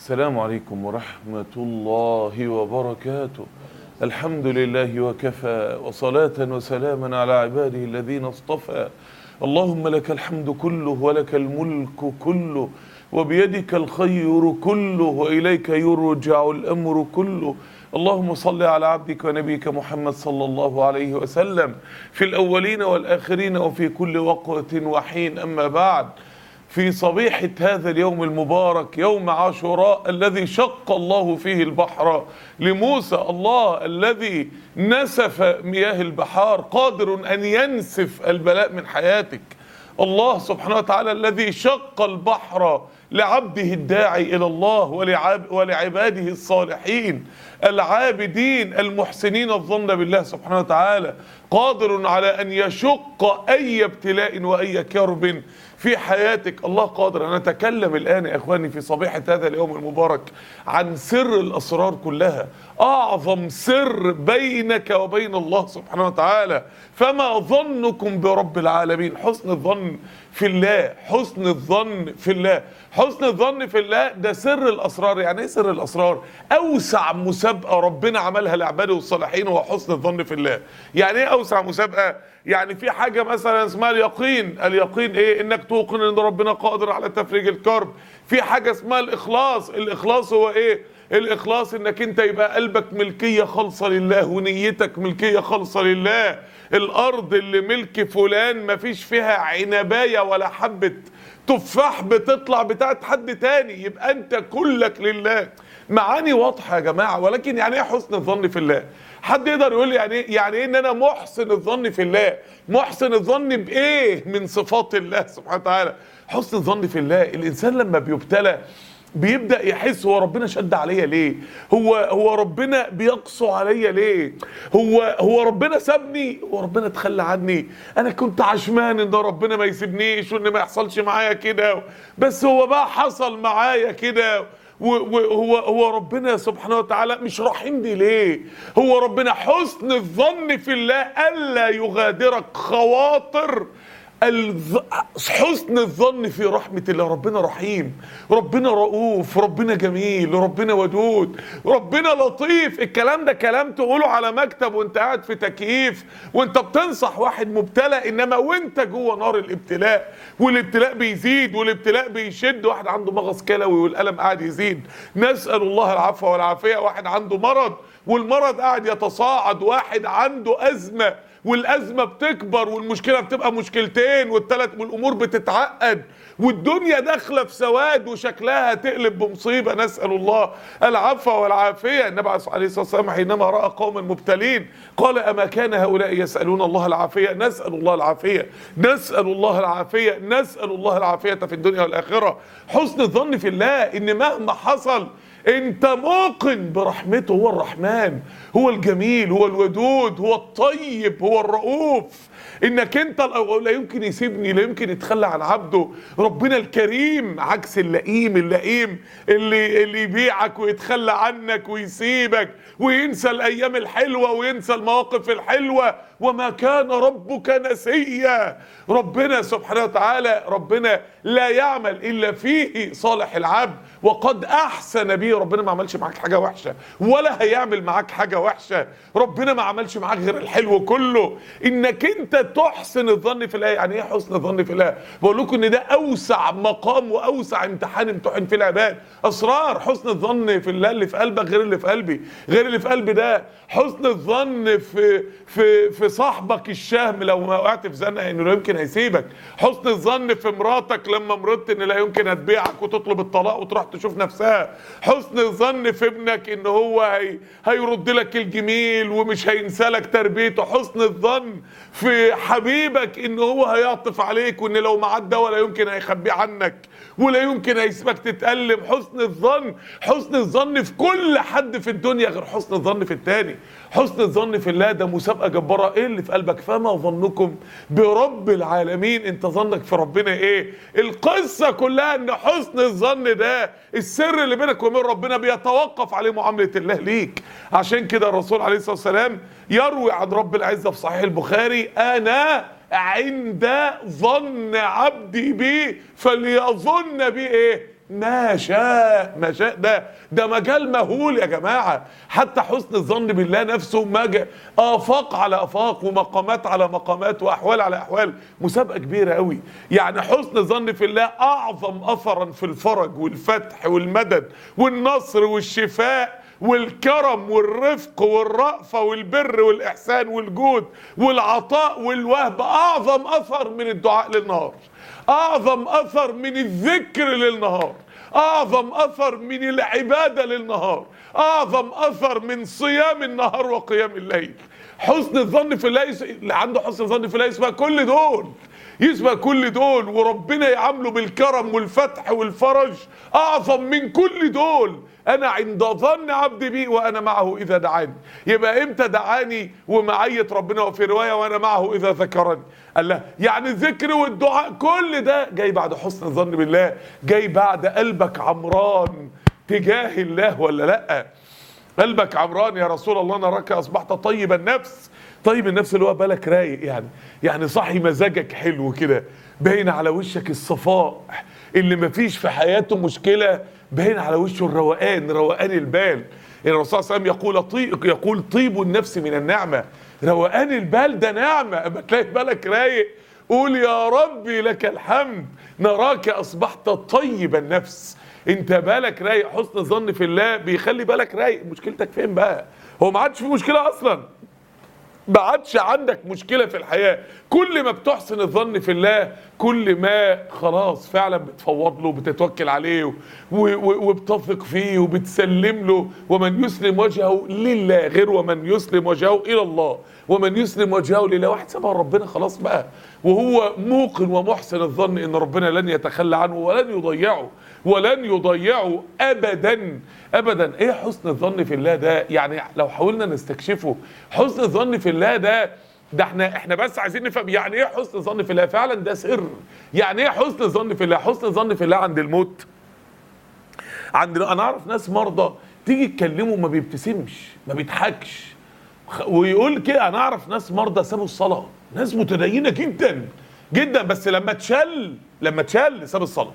السلام عليكم ورحمة الله وبركاته الحمد لله وكفى وصلاة وسلاما على عباده الذين اصطفى اللهم لك الحمد كله ولك الملك كله وبيدك الخير كله وإليك يرجع الأمر كله اللهم صل على عبدك ونبيك محمد صلى الله عليه وسلم في الأولين والآخرين وفي كل وقت وحين أما بعد في صبيحة هذا اليوم المبارك يوم عاشوراء الذي شق الله فيه البحر لموسى الله الذي نسف مياه البحار قادر أن ينسف البلاء من حياتك الله سبحانه وتعالى الذي شق البحر لعبده الداعي إلى الله ولعب ولعباده الصالحين العابدين المحسنين الظن بالله سبحانه وتعالى قادر على أن يشق أي ابتلاء وأي كرب في حياتك الله قادر أن أتكلم الآن يا إخواني في صبيحة هذا اليوم المبارك عن سر الأسرار كلها أعظم سر بينك وبين الله سبحانه وتعالى فما ظنكم برب العالمين حسن الظن في الله حسن الظن في الله حسن الظن في الله ده سر الأسرار يعني إيه سر الأسرار أوسع مسابقة ربنا عملها لعباده الصالحين هو حسن الظن في الله يعني إيه أوسع مسابقة يعني في حاجة مثلا اسمها اليقين اليقين ايه انك توقن ان ربنا قادر على تفريج الكرب في حاجة اسمها الاخلاص الاخلاص هو ايه الاخلاص انك انت يبقى قلبك ملكية خالصة لله ونيتك ملكية خالصة لله الارض اللي ملك فلان مفيش فيها عنباية ولا حبة تفاح بتطلع بتاعت حد تاني يبقى انت كلك لله معاني واضحة يا جماعة ولكن يعني ايه حسن الظن في الله حد يقدر يقول لي يعني ايه يعني ايه ان انا محسن الظن في الله محسن الظن بايه من صفات الله سبحانه وتعالى حسن الظن في الله الانسان لما بيبتلى بيبدا يحس هو ربنا شد عليا ليه هو هو ربنا بيقسو عليا ليه هو هو ربنا سابني هو ربنا تخلى عني انا كنت عشمان ان ربنا ما يسيبنيش وان ما يحصلش معايا كده بس هو بقى حصل معايا كده وهو هو ربنا سبحانه وتعالى مش رحمني ليه هو ربنا حسن الظن في الله الا يغادرك خواطر الظ... حسن الظن في رحمة الله ربنا رحيم ربنا رؤوف ربنا جميل ربنا ودود ربنا لطيف الكلام ده كلام تقوله على مكتب وانت قاعد في تكييف وانت بتنصح واحد مبتلى انما وانت جوه نار الابتلاء والابتلاء بيزيد والابتلاء بيشد واحد عنده مغص كلوي والألم قاعد يزيد نسأل الله العفو والعافية واحد عنده مرض والمرض قاعد يتصاعد واحد عنده أزمة والازمه بتكبر والمشكله بتبقى مشكلتين والثلاث والامور بتتعقد والدنيا داخله في سواد وشكلها تقلب بمصيبه نسال الله العفو والعافيه النبي عليه الصلاه والسلام حينما راى قوما مبتلين قال اما كان هؤلاء يسالون الله العافيه نسال الله العافيه نسال الله العافيه نسال الله العافيه في الدنيا والاخره حسن الظن في الله ان مهما حصل انت موقن برحمته هو الرحمن هو الجميل هو الودود هو الطيب هو الرؤوف انك انت لا يمكن يسيبني لا يمكن يتخلى عن عبده ربنا الكريم عكس اللئيم اللئيم اللي اللي يبيعك ويتخلى عنك ويسيبك وينسى الايام الحلوه وينسى المواقف الحلوه وما كان ربك نسيا ربنا سبحانه وتعالى ربنا لا يعمل الا فيه صالح العبد وقد احسن به ربنا ما عملش معاك حاجه وحشه ولا هيعمل معاك حاجه وحشه ربنا ما عملش معاك غير الحلو كله انك انت تحسن الظن في الله يعني ايه حسن الظن في الله بقول لكم ان ده اوسع مقام واوسع امتحان امتحن فيه العباد اسرار حسن الظن في الله اللي في قلبك غير اللي في قلبي غير اللي في قلبي ده حسن الظن في في في صاحبك الشهم لو ما وقعت في زنقه انه لا يمكن هيسيبك حسن الظن في مراتك لما مرضت ان لا يمكن هتبيعك وتطلب الطلاق وتروح تشوف نفسها حسن الظن في ابنك ان هو هي هيرد لك الجميل ومش هينسى لك تربيته حسن الظن في حبيبك ان هو هيعطف عليك وان لو معاه الدواء لا يمكن هيخبيه عنك ولا يمكن هيسيبك تتألم حسن الظن حسن الظن في كل حد في الدنيا غير حسن الظن في التاني حسن الظن في الله ده مسابقة جبارة ايه اللي في قلبك فما ظنكم برب العالمين انت ظنك في ربنا ايه القصة كلها ان حسن الظن ده السر اللي بينك وبين ربنا بيتوقف عليه معاملة الله ليك عشان كده الرسول عليه الصلاة والسلام يروي عن رب العزة في صحيح البخاري انا عند ظن عبدي بي فليظن بي ايه ما شاء ما شاء ده ده مجال مهول يا جماعه حتى حسن الظن بالله نفسه مج... افاق على افاق ومقامات على مقامات واحوال على احوال مسابقه كبيره قوي يعني حسن الظن في الله اعظم اثرا في الفرج والفتح والمدد والنصر والشفاء والكرم والرفق والرأفة والبر والإحسان والجود والعطاء والوهب أعظم أثر من الدعاء للنهار أعظم أثر من الذكر للنهار أعظم أثر من العبادة للنهار أعظم أثر من صيام النهار وقيام الليل حسن الظن في الله يس... اللي عنده حسن الظن في الله يسمع كل دول يسمع كل دول وربنا يعامله بالكرم والفتح والفرج اعظم من كل دول انا عند ظن عبدي بي وانا معه اذا دعاني يبقى امتى دعاني ومعيه ربنا وفي روايه وانا معه اذا ذكرني قال لا يعني الذكر والدعاء كل ده جاي بعد حسن الظن بالله جاي بعد قلبك عمران تجاه الله ولا لا قلبك عمران يا رسول الله نراك اصبحت طيب النفس طيب النفس اللي هو بالك رايق يعني يعني صحي مزاجك حلو كده باين على وشك الصفاء اللي مفيش في حياته مشكله باين على وشه الروقان روقان البال الرسول صلى الله عليه وسلم يقول طيب يقول طيب النفس من النعمه روقان البال ده نعمه اما تلاقي بالك رايق قول يا ربي لك الحمد نراك اصبحت طيب النفس انت بالك رايق حسن الظن في الله بيخلي بالك رايق مشكلتك فين بقى هو ما عادش في مشكله اصلا ما عادش عندك مشكله في الحياه كل ما بتحسن الظن في الله كل ما خلاص فعلا بتفوض له بتتوكل عليه و- و- وبتثق فيه وبتسلم له ومن يسلم وجهه لله غير ومن يسلم وجهه الى الله ومن يسلم وجهه لله واحد سابها ربنا خلاص بقى وهو موقن ومحسن الظن ان ربنا لن يتخلى عنه ولن يضيعه ولن يضيعه ابدا ابدا ايه حسن الظن في الله ده يعني لو حاولنا نستكشفه حسن الظن في الله ده ده احنا احنا بس عايزين نفهم يعني ايه حسن الظن في الله فعلا ده سر يعني ايه حسن الظن في الله حسن الظن في الله عند الموت عند انا اعرف ناس مرضى تيجي تكلمه ما بيبتسمش ما بيضحكش خ- ويقول كده انا اعرف ناس مرضى سابوا الصلاه ناس متدينه جدا جدا بس لما اتشل لما اتشل ساب الصلاه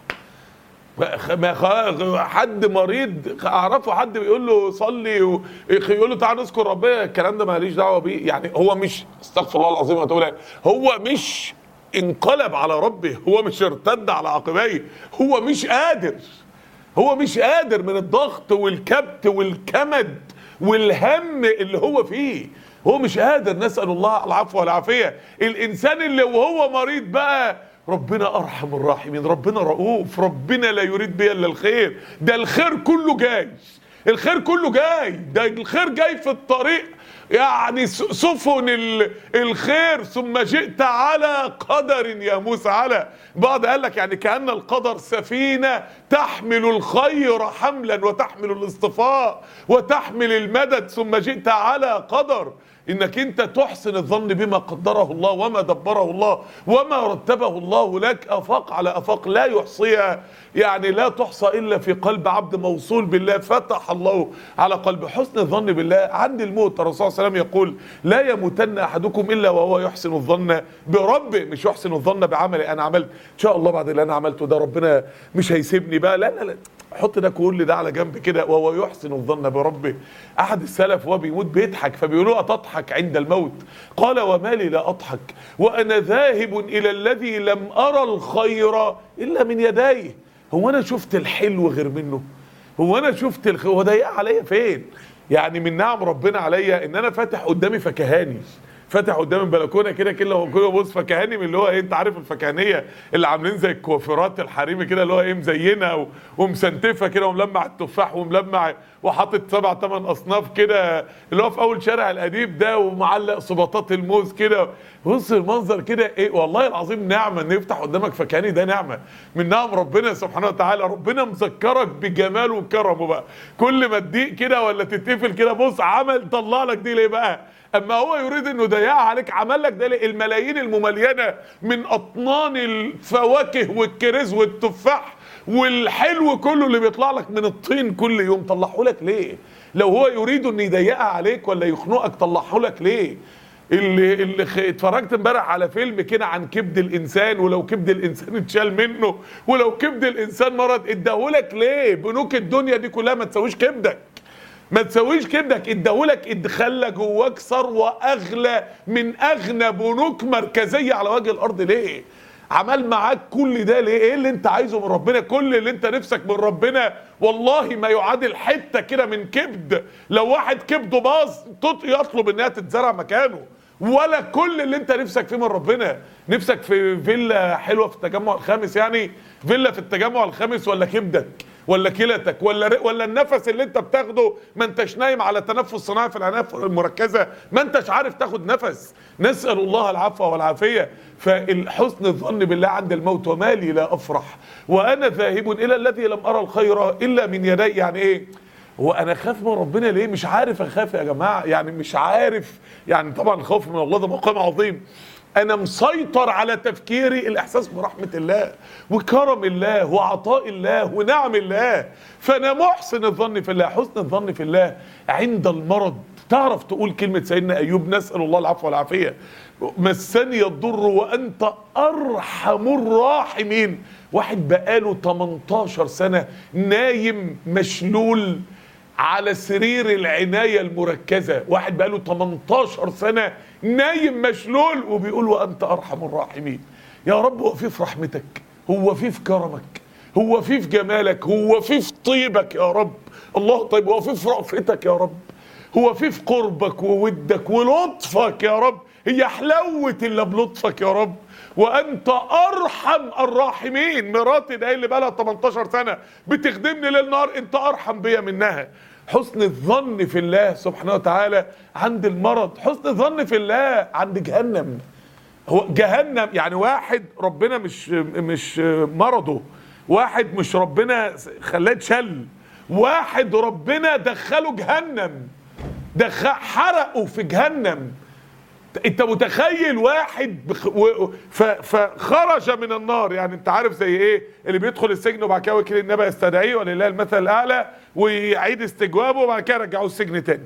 خ- ما خ- حد مريض اعرفه حد بيقول له صلي و- يقول له تعالى نذكر ربنا الكلام ده ماليش دعوه بيه يعني هو مش استغفر الله العظيم واتوب اليه هو مش انقلب على ربه هو مش ارتد على عقبيه هو مش قادر هو مش قادر من الضغط والكبت والكمد والهم اللي هو فيه هو مش قادر نسأل الله العفو والعافية الإنسان اللي وهو مريض بقى ربنا أرحم الراحمين ربنا رؤوف ربنا لا يريد بي إلا الخير ده الخير كله جاي الخير كله جاي ده الخير جاي في الطريق يعني س- سفن ال- الخير ثم جئت على قدر يا موسى على بعض قال لك يعني كأن القدر سفينة تحمل الخير حملا وتحمل الاصطفاء وتحمل المدد ثم جئت على قدر انك انت تحسن الظن بما قدره الله وما دبره الله وما رتبه الله لك افاق على افاق لا يحصيها يعني لا تحصى الا في قلب عبد موصول بالله فتح الله على قلبه حسن الظن بالله عند الموت الرسول صلى الله عليه وسلم يقول لا يموتن احدكم الا وهو يحسن الظن بربه مش يحسن الظن بعملي انا عملت ان شاء الله بعد اللي انا عملته ده ربنا مش هيسيبني بقى لا لا لا حط ده كل ده على جنب كده وهو يحسن الظن بربه احد السلف وهو بيموت بيضحك فبيقولوا اتضحك عند الموت قال وما لي لا اضحك وانا ذاهب الى الذي لم ارى الخير الا من يديه هو انا شفت الحلو غير منه هو انا شفت الخير هو ضيق عليا فين يعني من نعم ربنا عليا ان انا فاتح قدامي فكهاني فاتح قدام البلكونه كده كده كده بص فكهاني من اللي هو ايه انت عارف الفكهانيه اللي عاملين زي الكوافيرات الحريمي كده اللي هو ايه مزينه و- ومسنتفه كده وملمع التفاح وملمع وحاطط سبع ثمان اصناف كده اللي هو في اول شارع الاديب ده ومعلق سباطات الموز كده بص المنظر كده ايه والله العظيم نعمه ان يفتح قدامك فكهاني ده نعمه من نعم ربنا سبحانه وتعالى ربنا مذكرك بجماله وكرمه بقى كل ما تضيق كده ولا تتقفل كده بص عمل طلع لك دي ليه بقى اما هو يريد انه يضيقها عليك عمل لك ده ليه؟ الملايين المملينه من اطنان الفواكه والكرز والتفاح والحلو كله اللي بيطلع لك من الطين كل يوم طلعه لك ليه لو هو يريد ان يضيقها عليك ولا يخنقك طلعه لك ليه اللي اللي خ- اتفرجت امبارح على فيلم كده عن كبد الانسان ولو كبد الانسان اتشال منه ولو كبد الانسان مرض اداهولك ليه بنوك الدنيا دي كلها ما تسويش كبدك ما تسويش كبدك اداهولك ادخل جواك ثروه اغلى من اغنى بنوك مركزيه على وجه الارض ليه عمل معاك كل ده ليه ايه اللي انت عايزه من ربنا كل اللي انت نفسك من ربنا والله ما يعادل حته كده من كبد لو واحد كبده باظ تط- يطلب انها تتزرع مكانه ولا كل اللي انت نفسك فيه من ربنا نفسك في فيلا حلوه في التجمع الخامس يعني فيلا في التجمع الخامس ولا كبدك ولا كلتك ولا ر- ولا النفس اللي انت بتاخده ما انتش نايم على تنفس صناعي في العنايه المركزه ما انتش عارف تاخد نفس نسال الله العفو والعافيه فالحسن الظن بالله عند الموت وما لي لا افرح وانا ذاهب الى الذي لم ارى الخير الا من يدي يعني ايه هو انا خاف من ربنا ليه مش عارف اخاف يا جماعه يعني مش عارف يعني طبعا الخوف من الله ده مقام عظيم انا مسيطر على تفكيري الاحساس برحمه الله وكرم الله وعطاء الله ونعم الله فانا محسن الظن في الله حسن الظن في الله عند المرض تعرف تقول كلمة سيدنا أيوب نسأل الله العفو والعافية مسني الضر وأنت أرحم الراحمين واحد بقاله 18 سنة نايم مشلول على سرير العناية المركزة واحد بقاله 18 سنة نايم مشلول وبيقول وأنت أرحم الراحمين يا رب هو في في رحمتك هو في في كرمك هو في في جمالك هو في في طيبك يا رب الله طيب هو في في رأفتك يا رب هو في في قربك وودك ولطفك يا رب هي حلوة إلا بلطفك يا رب وانت ارحم الراحمين مراتي ده اللي بقالها 18 سنه بتخدمني ليل نهار انت ارحم بيا منها حسن الظن في الله سبحانه وتعالى عند المرض حسن الظن في الله عند جهنم هو جهنم يعني واحد ربنا مش مش مرضه واحد مش ربنا خلاه اتشل واحد ربنا دخله جهنم دخل حرقه في جهنم انت متخيل واحد بخ... و... ف... فخرج من النار يعني انت عارف زي ايه اللي بيدخل السجن وبعد كده وكيل النبي يستدعيه ولله المثل الاعلى ويعيد استجوابه وبعد كده يرجعوه السجن تاني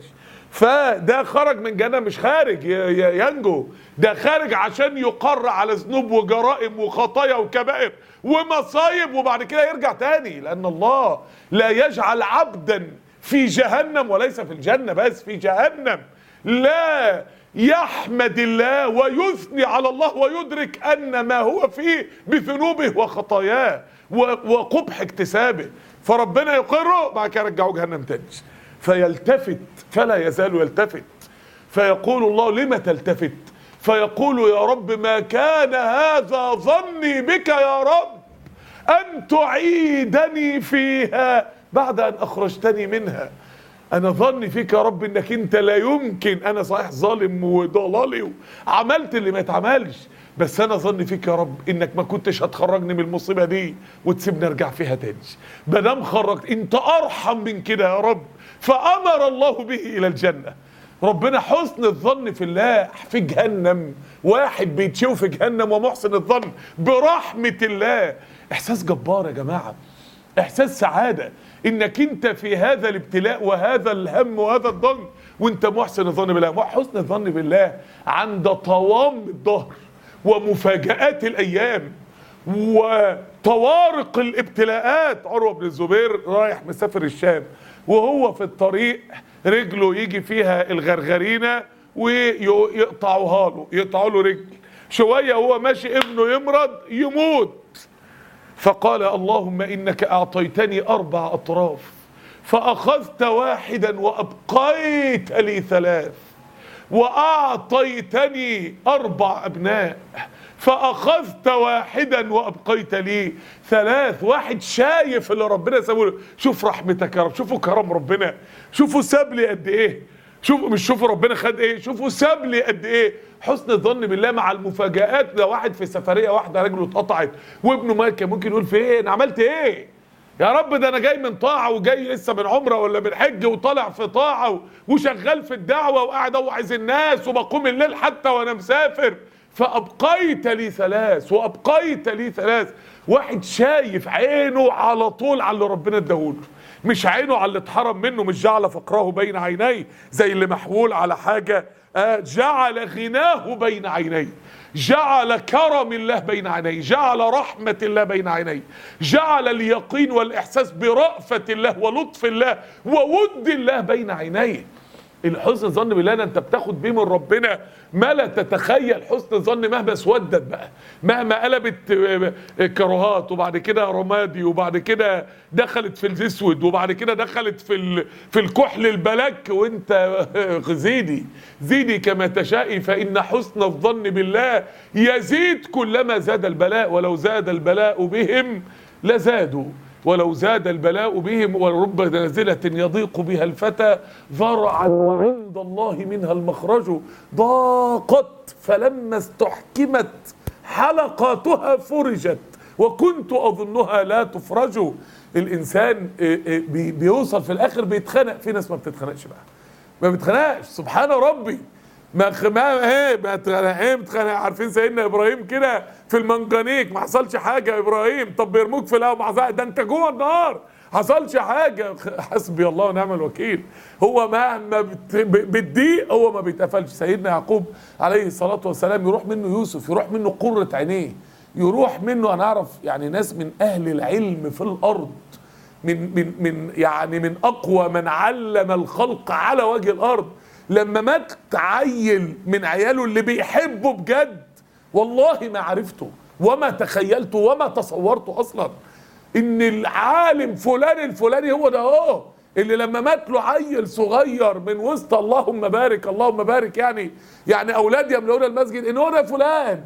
فده خرج من جهنم مش خارج ي... ي... ينجو ده خارج عشان يقر على ذنوب وجرائم وخطايا وكبائر ومصايب وبعد كده يرجع تاني لان الله لا يجعل عبدا في جهنم وليس في الجنه بس في جهنم لا يحمد الله ويثني على الله ويدرك ان ما هو فيه بذنوبه وخطاياه وقبح اكتسابه فربنا يقره بعد كده يرجعه جهنم تاني فيلتفت فلا يزال يلتفت فيقول الله لم تلتفت فيقول يا رب ما كان هذا ظني بك يا رب ان تعيدني فيها بعد ان اخرجتني منها انا ظني فيك يا رب انك انت لا يمكن انا صحيح ظالم وضلالي وعملت اللي ما اتعملش بس انا ظني فيك يا رب انك ما كنتش هتخرجني من المصيبه دي وتسيبني ارجع فيها تاني ما دام خرجت انت ارحم من كده يا رب فامر الله به الى الجنه ربنا حسن الظن في الله في جهنم واحد بيتشوي في جهنم ومحسن الظن برحمه الله احساس جبار يا جماعه احساس سعاده انك انت في هذا الابتلاء وهذا الهم وهذا الظن وانت محسن الظن بالله حسن الظن بالله عند طوام الظهر ومفاجآت الايام وطوارق الابتلاءات عروه بن الزبير رايح مسافر الشام وهو في الطريق رجله يجي فيها الغرغرينه ويقطعوها له يقطعوا له رجل شويه وهو ماشي ابنه يمرض يموت فقال اللهم انك اعطيتني اربع اطراف فاخذت واحدا وابقيت لي ثلاث واعطيتني اربع ابناء فاخذت واحدا وابقيت لي ثلاث واحد شايف اللي ربنا سابه له شوف رحمتك يا رب شوفوا كرم ربنا شوفوا ساب لي قد ايه شوفوا مش شوفوا ربنا خد ايه شوفوا ساب لي قد ايه حسن الظن بالله مع المفاجآت ده واحد في سفريه واحده رجله اتقطعت وابنه مات ممكن يقول فين عملت ايه يا رب ده انا جاي من طاعه وجاي لسه من عمره ولا من حج وطالع في طاعه وشغال في الدعوه وقاعد اوعظ الناس وبقوم الليل حتى وانا مسافر فابقيت لي ثلاث وابقيت لي ثلاث واحد شايف عينه على طول على اللي ربنا اداهوله مش عينه على اللي اتحرم منه مش جعل فقره بين عينيه زي اللي محمول على حاجه آه، جعل غناه بين عينيه جعل كرم الله بين عينيه جعل رحمة الله بين عينيه جعل اليقين والإحساس برأفة الله ولطف الله وود الله بين عينيه الحسن الظن بالله ده انت بتاخد بيه من ربنا ما لا تتخيل حسن الظن مهما اسودت بقى مهما قلبت آه، كراهات وبعد كده رمادي وبعد كده دخلت في الاسود وبعد كده دخلت في ال... في الكحل البلاك وانت آه، زيدي زيدي كما تشائي فان حسن الظن بالله يزيد كلما زاد البلاء ولو زاد البلاء بهم لزادوا ولو زاد البلاء بهم ورب نازلة يضيق بها الفتى ذرعا وعند الله منها المخرج ضاقت فلما استحكمت حلقاتها فرجت وكنت أظنها لا تفرج الإنسان إيه، إيه، بي- بيوصل في الآخر بيتخنق في ناس ما بتتخنقش بقى ما بتخنقش سبحان ربي ما خ- ما ايه ما تخنق ايه بتخنق عارفين سيدنا ابراهيم كده في المنجنيق ما حصلش حاجه يا ابراهيم طب بيرموك في الهواء ما حصل- ده انت جوه النار حصلش حاجه خ- حسبي الله ونعم الوكيل هو مهما بت- ب- بتضيق هو ما بيتقفلش سيدنا يعقوب عليه الصلاه والسلام يروح منه يوسف يروح منه قره عينيه يروح منه انا اعرف يعني ناس من اهل العلم في الارض من من من يعني من اقوى من علم الخلق على وجه الارض لما مات عيل من عياله اللي بيحبه بجد والله ما عرفته وما تخيلته وما تصورته اصلا ان العالم فلان الفلاني هو ده هو اللي لما مات له عيل صغير من وسط اللهم بارك اللهم بارك يعني يعني اولاد يملؤون المسجد ان هو ده فلان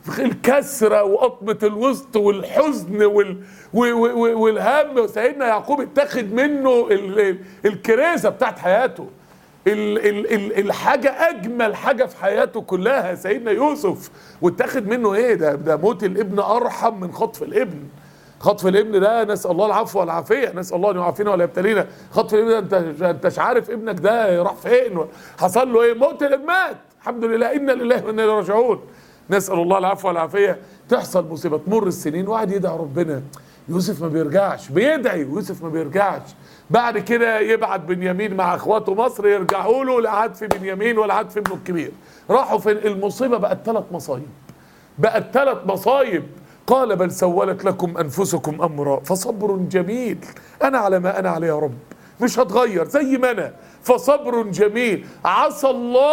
الكسرة وقطمة الوسط والحزن وال و- و- و- والهم سيدنا يعقوب اتخذ منه ال- ال- الكريزة بتاعت حياته ال ال ال الحاجة أجمل حاجة في حياته كلها سيدنا يوسف واتخذ منه إيه ده ده موت الابن أرحم من خطف الابن خطف الابن ده نسال الله العفو والعافيه نسال الله ان يعافينا ولا يبتلينا خطف الابن ده انت انتش عارف ابنك ده راح فين حصل له ايه موت الابن مات الحمد لله انا لله وانا اليه راجعون نسال الله العفو والعافيه تحصل مصيبه تمر السنين واحد يدعي ربنا يوسف ما بيرجعش بيدعي ويوسف ما بيرجعش بعد كده يبعت بنيامين مع اخواته مصر يرجعوا له لا عاد في بنيامين ولا عاد في ابنه الكبير راحوا فين المصيبه بقت ثلاث مصايب بقت ثلاث مصايب قال بل سولت لكم انفسكم امرا فصبر جميل انا على ما انا عليه يا رب مش هتغير زي ما انا فصبر جميل عسى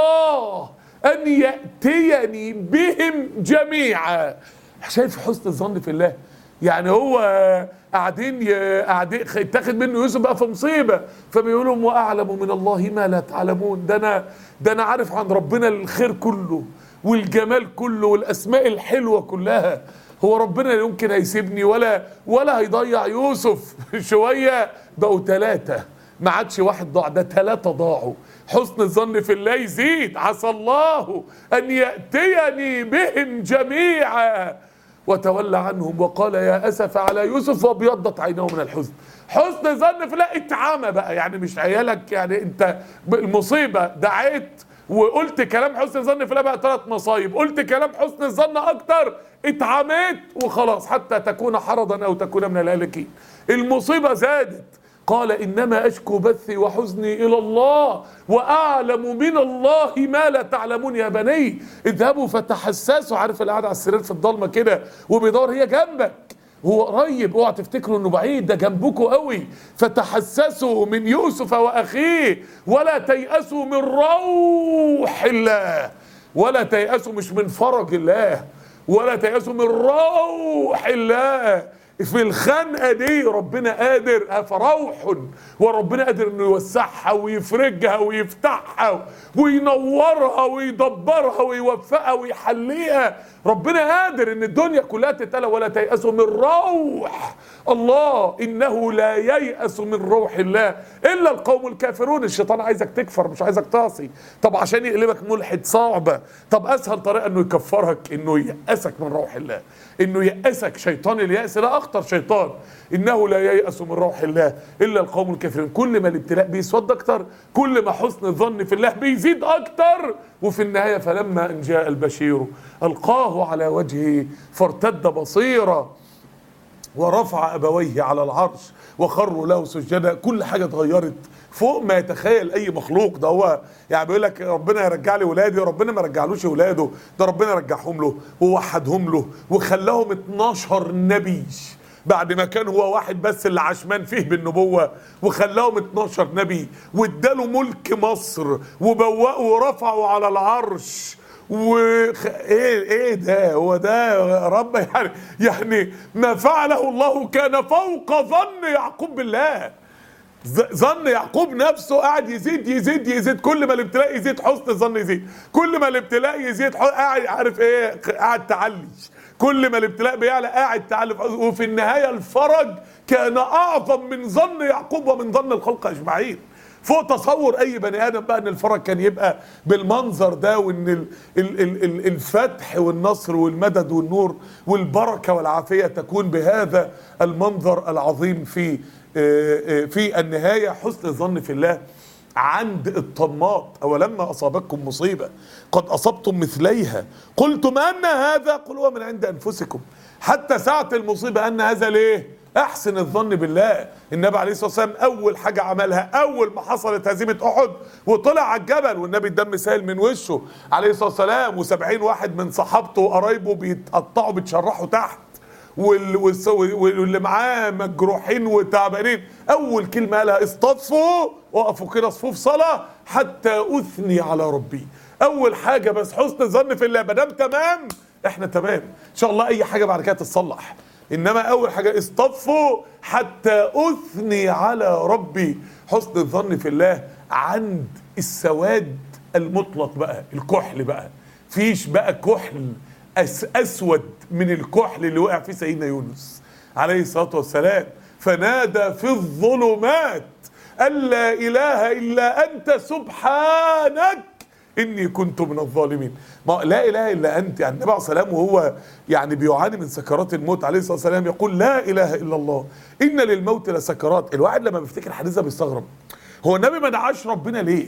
الله ان ياتيني بهم جميعا شايف حسن الظن في الله يعني هو قاعدين ي- قاعدين اتاخد منه يوسف بقى في مصيبه فبيقولوا واعلم من الله ما لا تعلمون ده انا ده انا عارف عن ربنا الخير كله والجمال كله والاسماء الحلوه كلها هو ربنا لا يمكن هيسيبني ولا ولا هيضيع يوسف شويه بقوا ثلاثه ما عادش واحد ضاع ده ثلاثه ضاعوا حسن الظن في الله يزيد عسى الله ان ياتيني بهم جميعا وتولى عنهم وقال يا اسف على يوسف وابيضت عينه من الحزن حسن ظن في الله اتعامى بقى يعني مش عيالك يعني انت المصيبه دعيت وقلت كلام حسن الظن في الله بقى ثلاث مصايب قلت كلام حسن الظن اكتر اتعميت وخلاص حتى تكون حرضا او تكون من الهالكين المصيبه زادت قال انما اشكو بثي وحزني الى الله واعلم من الله ما لا تعلمون يا بني اذهبوا فتحسسوا عارف اللي قاعد على السرير في الضلمه كده وبيدور هي جنبك هو قريب اوعى تفتكروا انه بعيد ده جنبكوا قوي فتحسسوا من يوسف واخيه ولا تيأسوا من روح الله ولا تيأسوا مش من فرج الله ولا تيأسوا من روح الله في الخنقه دي ربنا قادر فروح وربنا قادر انه يوسعها ويفرجها ويفتحها وينورها ويدبرها ويوفقها ويحليها ربنا قادر ان الدنيا كلها تتلى ولا تيأسوا من روح الله انه لا ييأس من روح الله الا القوم الكافرون الشيطان عايزك تكفر مش عايزك تعصي طب عشان يقلبك ملحد صعبه طب اسهل طريقه انه يكفرك انه ييأسك من روح الله انه يأسك شيطان اليأس ده اخطر شيطان انه لا ييأس من روح الله الا القوم الكافرين كل ما الابتلاء بيسود اكتر كل ما حسن الظن في الله بيزيد اكتر وفي النهايه فلما ان جاء البشير القاه على وجهه فارتد بصيرا ورفع ابويه على العرش وخروا له سجدا كل حاجه اتغيرت فوق ما يتخيل اي مخلوق ده هو يعني بيقول لك ربنا يرجع لي ولادي ربنا ما رجعلوش ولاده ده ربنا رجعهم له ووحدهم له وخلاهم 12 نبي بعد ما كان هو واحد بس اللي عشمان فيه بالنبوة وخلاهم 12 نبي واداله ملك مصر وبوأوا ورفعوا على العرش و ايه ايه ده هو ده يا رب يعني يعني ما فعله الله كان فوق ظن يعقوب بالله ظ- ظن يعقوب نفسه قاعد يزيد يزيد يزيد كل ما الابتلاء يزيد حسن الظن يزيد كل ما الابتلاء يزيد ح- قاعد عارف ايه قاعد تعلي كل ما الابتلاء بيعلى قاعد تعلي في حسن- وفي النهايه الفرج كان اعظم من ظن يعقوب ومن ظن الخلق اجمعين فوق تصور اي بني ادم بقى ان الفرج كان يبقى بالمنظر ده وان ال ال ال ال الفتح والنصر والمدد والنور والبركه والعافيه تكون بهذا المنظر العظيم في آه، آه، في النهايه حسن الظن في الله عند الطماط أولما أصابتكم مصيبة قد أصبتم مثليها قلتم أن هذا قل هو من عند أنفسكم حتى ساعة المصيبة أن هذا ليه أحسن الظن بالله النبي عليه الصلاة والسلام أول حاجة عملها أول ما حصلت هزيمة أحد وطلع على الجبل والنبي الدم سائل من وشه عليه الصلاة والسلام وسبعين واحد من صحابته وقرايبه بيتقطعوا بيتشرحوا تحت وال- والس- واللي معاه مجروحين وتعبانين اول كلمه قالها اصطفوا وقفوا كده صفوف صلاه حتى اثني على ربي اول حاجه بس حسن الظن في الله ما دام تمام احنا تمام ان شاء الله اي حاجه بعد كده تتصلح انما اول حاجه اصطفوا حتى اثني على ربي حسن الظن في الله عند السواد المطلق بقى الكحل بقى فيش بقى كحل أس أسود من الكحل اللي وقع فيه سيدنا يونس عليه الصلاة والسلام فنادى في الظلمات أن لا إله إلا أنت سبحانك إني كنت من الظالمين ما لا إله إلا أنت يعني النبي عليه الصلاة والسلام وهو يعني بيعاني من سكرات الموت عليه الصلاة والسلام يقول لا إله إلا الله إن للموت لسكرات الواحد لما بيفتكر الحديث ده بيستغرب هو النبي ما دعاش ربنا ليه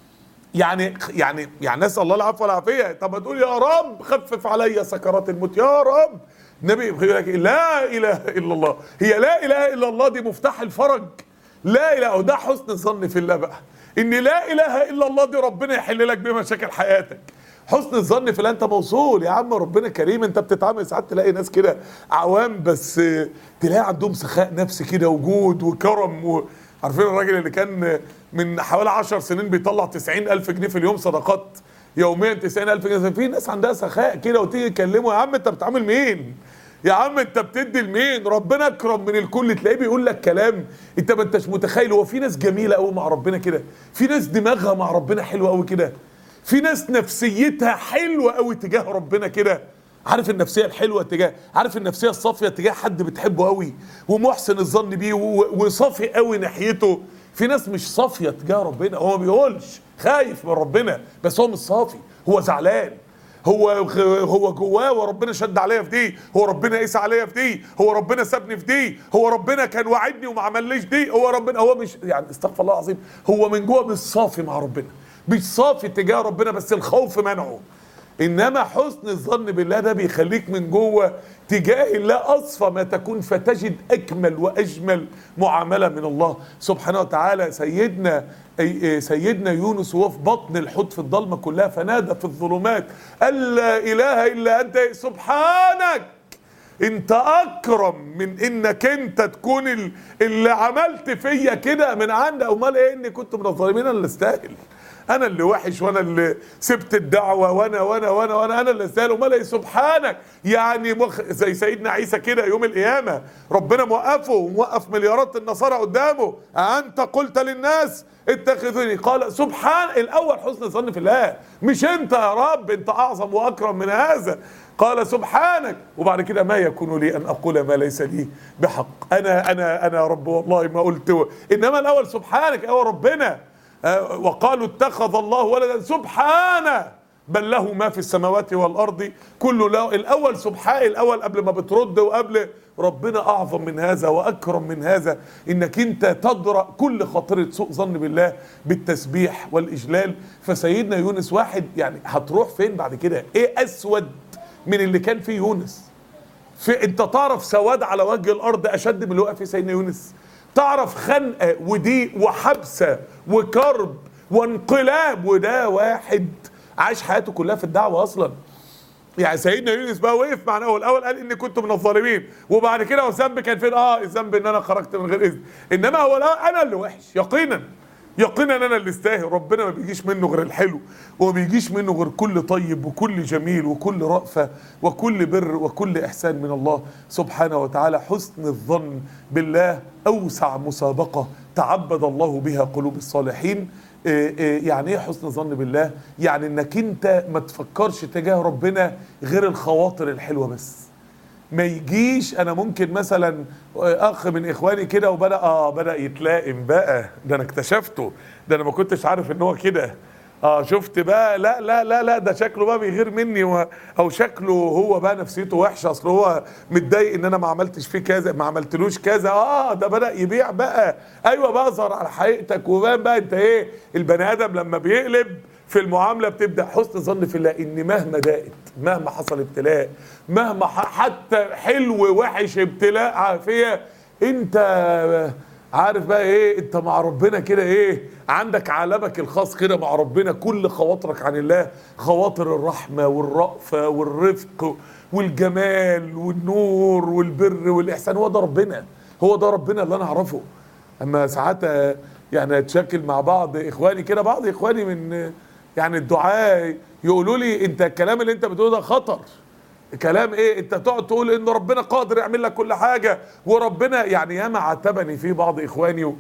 يعني يعني يعني نسال الله العفو والعافيه طب ما تقول يا رب خفف علي سكرات الموت يا رب النبي يقول لك لا اله الا الله هي لا اله الا الله دي مفتاح الفرج لا اله وده حسن الظن في الله بقى ان لا اله الا الله دي ربنا يحل لك بيه مشاكل حياتك حسن الظن في الله انت موصول يا عم ربنا كريم انت بتتعامل ساعات تلاقي ناس كده عوام بس تلاقي عندهم سخاء نفسي كده وجود وكرم و... عارفين الراجل اللي كان من حوالي 10 سنين بيطلع 90 ألف جنيه في اليوم صدقات يوميا 90 ألف جنيه في ناس عندها سخاء كده وتيجي تكلمه يا عم انت بتعامل مين يا عم انت بتدي لمين ربنا اكرم من الكل تلاقيه بيقول لك كلام انت ما انتش متخيل هو في ناس جميله قوي مع ربنا كده في ناس دماغها مع ربنا حلوه قوي كده في ناس نفسيتها حلوه قوي تجاه ربنا كده عارف النفسيه الحلوه تجاه عارف النفسيه الصافيه تجاه حد بتحبه قوي ومحسن الظن بيه و- وصافي قوي ناحيته في ناس مش صافيه تجاه ربنا هو ما بيقولش خايف من ربنا بس هو مش صافي هو زعلان هو هو جواه وربنا شد عليا في دي هو ربنا قيس عليا في دي هو ربنا سابني في دي هو ربنا كان وعدني وما عمليش دي هو ربنا هو مش يعني استغفر الله العظيم هو من جوه مش صافي مع ربنا مش صافي تجاه ربنا بس الخوف منعه انما حسن الظن بالله ده بيخليك من جوه تجاه الله اصفى ما تكون فتجد اجمل واجمل معامله من الله سبحانه وتعالى سيدنا أي- أي سيدنا يونس وهو في بطن الحوت في الضلمه كلها فنادى في الظلمات ان لا اله الا انت سبحانك انت اكرم من انك انت تكون ال- اللي عملت فيا كده من عند امال ايه اني كنت من الظالمين انا اللي استاهل انا اللي وحش وانا اللي سبت الدعوه وانا وانا وانا وانا انا اللي استاهل امال ايه سبحانك يعني مخ زي سيدنا عيسى كده يوم القيامه ربنا موقفه وموقف مليارات النصارى قدامه انت قلت للناس اتخذوني قال سبحان الاول حسن الظن في الله مش انت يا رب انت اعظم واكرم من هذا قال سبحانك وبعد كده ما يكون لي ان اقول ما ليس لي بحق انا انا انا يا رب والله ما قلت و... انما الاول سبحانك ايوه ربنا آه، وقالوا اتخذ الله ولدا سبحانه بل له ما في السماوات والارض كل له الاول سبحان الاول قبل ما بترد وقبل ربنا اعظم من هذا واكرم من هذا انك انت تدرا كل خاطره سوء ظن بالله بالتسبيح والاجلال فسيدنا يونس واحد يعني هتروح فين بعد كده ايه اسود من اللي كان فيه يونس في انت تعرف سواد على وجه الارض اشد من اللي وقع فيه سيدنا يونس تعرف خنقه وضيق وحبسه وكرب وانقلاب وده واحد عاش حياته كلها في الدعوه اصلا يعني سيدنا يونس بقى وقف معنا هو الاول قال اني كنت من الظالمين وبعد كده هو الذنب كان فين اه الذنب ان انا خرجت من غير اذن انما هو لا انا اللي وحش يقينا يقينا انا اللي استاهل ربنا ما بيجيش منه غير الحلو وما بيجيش منه غير كل طيب وكل جميل وكل رأفة وكل بر وكل إحسان من الله سبحانه وتعالى حسن الظن بالله أوسع مسابقة تعبد الله بها قلوب الصالحين إيه إيه يعني ايه حسن الظن بالله يعني انك انت ما تفكرش تجاه ربنا غير الخواطر الحلوه بس ما يجيش انا ممكن مثلا اخ من اخواني كده وبدا اه بدا يتلائم بقى ده انا اكتشفته ده انا ما كنتش عارف ان هو كده اه شفت بقى لا لا لا لا ده شكله بقى بيغير مني و... او شكله هو بقى نفسيته وحشه اصل هو متضايق ان انا ما عملتش فيه كذا ما عملتلوش كذا اه ده بدا يبيع بقى ايوه بقى ظهر على حقيقتك وبان بقى انت ايه البني ادم لما بيقلب في المعامله بتبدا حسن ظن في الله ان مهما ضاقت مهما حصل ابتلاء مهما ح... حتى حلو وحش ابتلاء عافيه انت عارف بقى ايه انت مع ربنا كده ايه عندك عالمك الخاص كده مع ربنا كل خواطرك عن الله خواطر الرحمه والرأفه والرفق والجمال والنور والبر والاحسان هو ده ربنا هو ده ربنا اللي انا اعرفه اما ساعات يعني اتشكل مع بعض اخواني كده بعض اخواني من يعني الدعاء يقولوا لي انت الكلام اللي انت بتقوله ده خطر كلام ايه انت تقعد تقول ان ربنا قادر يعمل لك كل حاجه وربنا يعني ياما عاتبني في بعض اخواني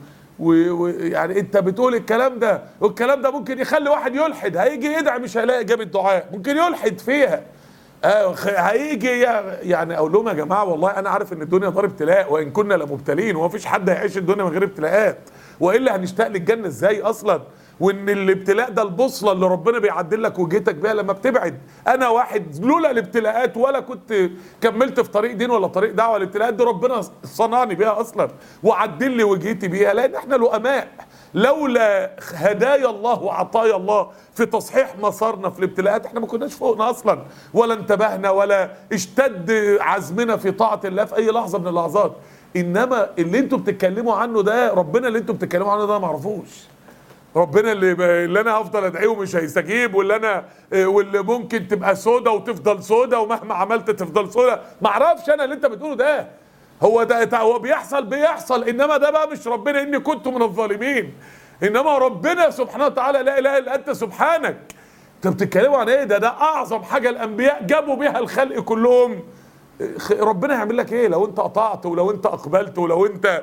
ويعني انت بتقول الكلام ده والكلام ده ممكن يخلي واحد يلحد هيجي يدعي مش هيلاقي اجابه دعاء ممكن يلحد فيها آه هيجي يعني اقول لهم يا جماعه والله انا عارف ان الدنيا دار ابتلاء وان كنا لمبتلين وما فيش حد هيعيش الدنيا من غير ابتلاءات والا هنشتاق للجنه ازاي اصلا وان الابتلاء ده البوصله اللي ربنا بيعدل لك وجهتك بيها لما بتبعد انا واحد لولا الابتلاءات ولا كنت كملت في طريق دين ولا طريق دعوه الابتلاءات دي ربنا صنعني بيها اصلا وعدل لي وجهتي بيها لان احنا لؤماء لولا هدايا الله وعطايا الله في تصحيح مسارنا في الابتلاءات احنا ما كناش فوقنا اصلا ولا انتبهنا ولا اشتد عزمنا في طاعه الله في اي لحظه من اللحظات انما اللي انتوا بتتكلموا عنه ده ربنا اللي انتوا بتتكلموا عنه ده ما اعرفوش ربنا اللي اللي انا هفضل ادعيه ومش هيستجيب واللي انا واللي ممكن تبقى سودا وتفضل سودا ومهما عملت تفضل سودا ما اعرفش انا اللي انت بتقوله ده هو ده هو بيحصل بيحصل انما ده بقى مش ربنا اني كنت من الظالمين انما ربنا سبحانه وتعالى لا اله الا انت سبحانك انت بتتكلموا عن ايه ده ده اعظم حاجه الانبياء جابوا بيها الخلق كلهم ربنا يعمل لك ايه لو انت قطعت ولو انت اقبلت ولو انت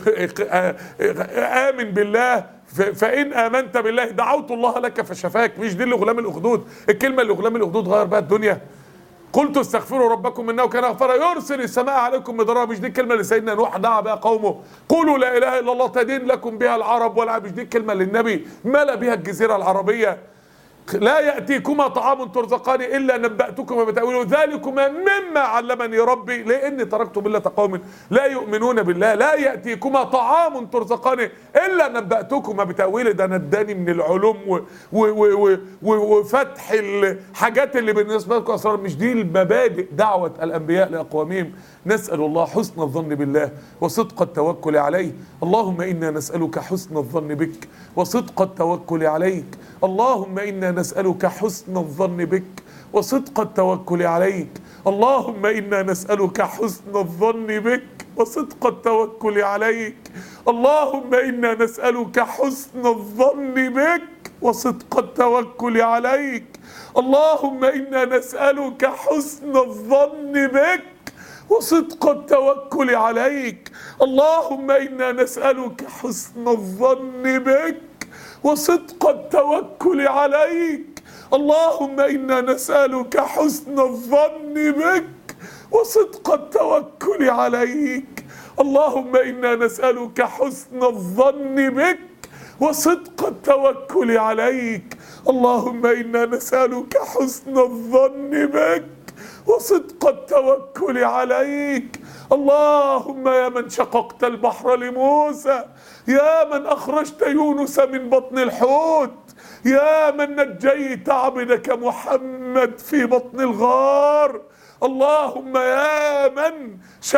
امن بالله فان امنت بالله دعوت الله لك فشفاك مش دي اللي غلام الاخدود الكلمه اللي غلام الاخدود غير بها الدنيا قلت استغفروا ربكم انه كان غفارا يرسل السماء عليكم مدرارا مش دي الكلمه اللي سيدنا نوح دعا بها قومه قولوا لا اله الا الله تدين لكم بها العرب ولا مش دي الكلمه اللي النبي ملا بها الجزيره العربيه لا يأتيكما طعام ترزقان إلا نبأتكما بتأويله ذلكما مما علمني ربي لأني تركت ملة قوم لا يؤمنون بالله لا يأتيكما طعام ترزقان إلا نبأتكما بتأويله ده نداني من العلوم و و و و وفتح الحاجات اللي بالنسبة لكم أسرار مش دي المبادئ دعوة الأنبياء لأقوامهم نسأل الله حسن الظن بالله وصدق التوكل عليه اللهم إنا نسألك حسن الظن بك وصدق التوكل عليك اللهم إنا نسألك حسن الظن بك وصدق التوكل عليك اللهم إنا نسألك حسن الظن بك وصدق التوكل عليك اللهم إنا نسألك حسن الظن بك وصدق التوكل عليك اللهم إنا نسألك حسن الظن بك وصدق التوكل عليك اللهم انا نسالك حسن الظن بك وصدق التوكل عليك اللهم انا نسالك حسن الظن بك وصدق التوكل عليك اللهم انا نسالك حسن الظن بك وصدق التوكل عليك اللهم انا نسالك حسن الظن بك وصدق التوكل عليك اللهم يا من شققت البحر لموسى يا من اخرجت يونس من بطن الحوت يا من نجيت عبدك محمد في بطن الغار اللهم يا من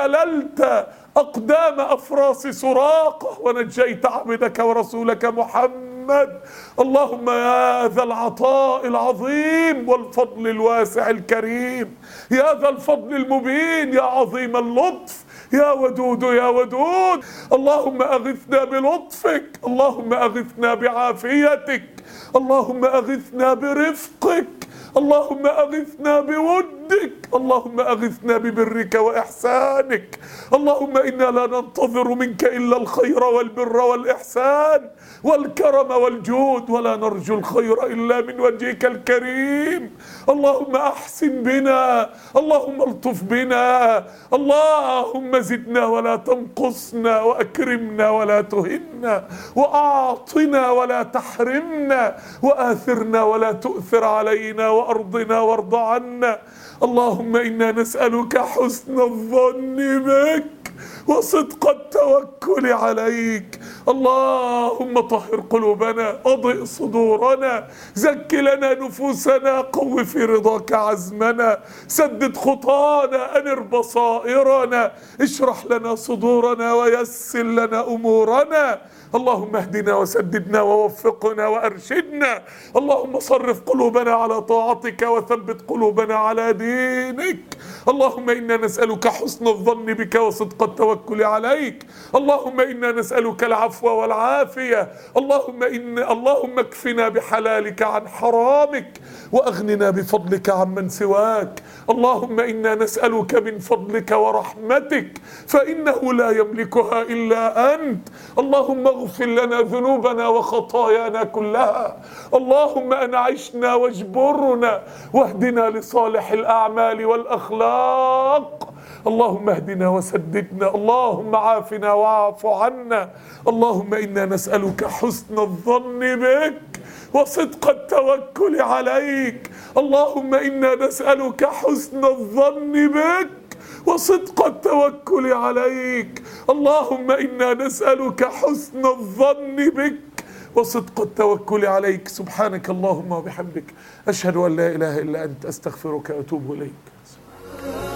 شللت أقدام أفراس سراقة ونجيت عبدك ورسولك محمد اللهم يا ذا العطاء العظيم والفضل الواسع الكريم يا ذا الفضل المبين يا عظيم اللطف يا ودود يا ودود اللهم أغثنا بلطفك اللهم أغثنا بعافيتك اللهم أغثنا برفقك اللهم أغثنا بودك اللهم أغثنا ببرك وإحسانك اللهم إنا لا ننتظر منك إلا الخير والبر والإحسان والكرم والجود ولا نرجو الخير إلا من وجهك الكريم اللهم أحسن بنا اللهم الطف بنا اللهم زدنا ولا تنقصنا وأكرمنا ولا تهنا وأعطنا ولا تحرمنا وآثرنا ولا تؤثر علينا وأرضنا وارض عنا اللهم إنا نسألك حسن الظن بك وصدق التوكل عليك اللهم طهر قلوبنا اضئ صدورنا زك لنا نفوسنا قو في رضاك عزمنا سدد خطانا انر بصائرنا اشرح لنا صدورنا ويسر لنا امورنا اللهم اهدنا وسددنا ووفقنا وارشدنا اللهم صرف قلوبنا على طاعتك وثبت قلوبنا على دينك اللهم انا نسالك حسن الظن بك وصدق التوكل عليك اللهم انا نسالك العفو والعافيه اللهم ان اللهم اكفنا بحلالك عن حرامك واغننا بفضلك عمن سواك اللهم انا نسالك من فضلك ورحمتك فانه لا يملكها الا انت اللهم اغفر لنا ذنوبنا وخطايانا كلها اللهم انعشنا واجبرنا واهدنا لصالح الاعمال والاخلاق اللهم اهدنا وسددنا اللهم عافنا واعف عنا اللهم انا نسالك حسن الظن بك وصدق التوكل عليك اللهم انا نسالك حسن الظن بك وصدق التوكل عليك اللهم انا نسالك حسن الظن بك وصدق التوكل عليك سبحانك اللهم وبحمدك اشهد ان لا اله الا انت استغفرك واتوب اليك